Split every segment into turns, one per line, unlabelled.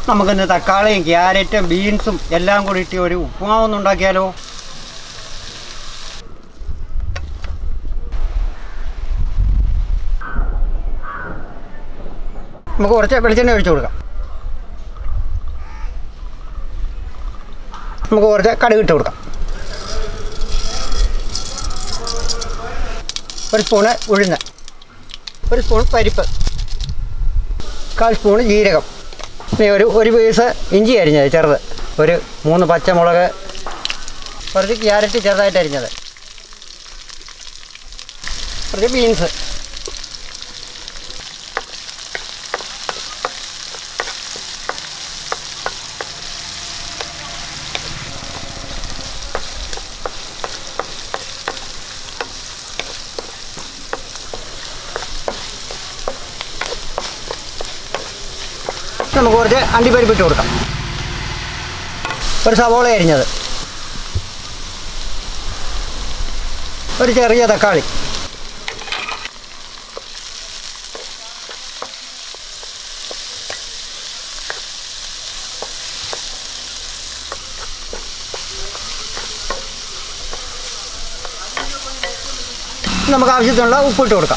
നമുക്കിന്ന് തക്കാളിയും ക്യാരറ്റും ബീൻസും എല്ലാം കൂടി ഇട്ട് ഒരു ഉപ്പുമാവൊന്നും ഉണ്ടാക്കിയാലോ നമുക്ക് കുറച്ച് വെളിച്ചെണ്ണ ഒഴിച്ചു കൊടുക്കാം നമുക്ക് കുറച്ച് കടുക് ഇട്ട് കൊടുക്കാം ഒരു സ്പൂണ് ഉഴുന്ന് ഒരു സ്പൂൺ പരിപ്പ് കാൽ സ്പൂൺ ജീരകം പിന്നെ ഒരു ഒരു പീസ് ഇഞ്ചി അരിഞ്ഞത് ചെറുത് ഒരു മൂന്ന് പച്ചമുളക് കുറച്ച് ക്യാരറ്റ് ചെറുതായിട്ട് അരിഞ്ഞത് കുറച്ച് ബീൻസ് നമുക്ക് കുറച്ച് അണ്ടിപ്പരിപ്പ് ഇട്ട് കൊടുക്കാം ഒരു സവോള അരിഞ്ഞത് ഒരു ചെറിയ തക്കാളി നമുക്ക് ആവശ്യത്തിനുള്ള ഉപ്പിട്ട് കൊടുക്കാം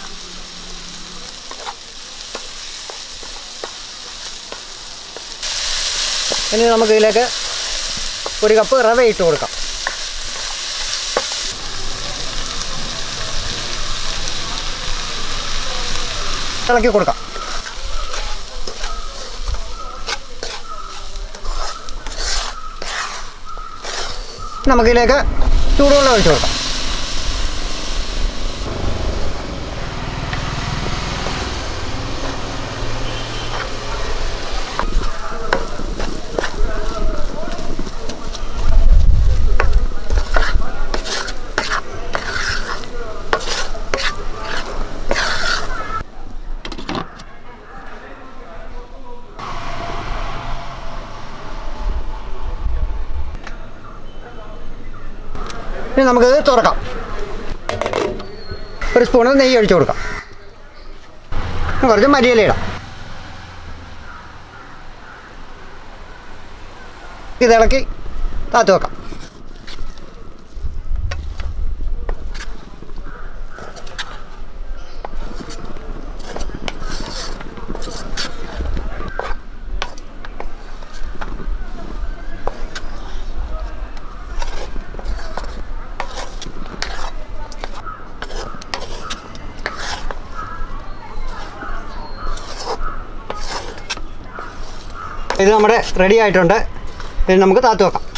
ഇനി നമുക്ക് ഇതിലേക്ക് ഒരു കപ്പ് റവ ഇട്ട് കൊടുക്കാം ഇളക്കി കൊടുക്കാം നമുക്കിതിലേക്ക് ചൂടുവെള്ളം ഒഴിച്ചു കൊടുക്കാം ഇനി നമുക്കിത് തുറക്കാം ഒരു സ്പൂണ് നെയ്യ് ഒഴിച്ചു കൊടുക്കാം കുറച്ച് മരിയില ഇടാം ഇത് ഇളക്കി താത്തു വെക്കാം ഇത് നമ്മുടെ റെഡി ആയിട്ടുണ്ട് ഇത് നമുക്ക് താത്തു വെക്കാം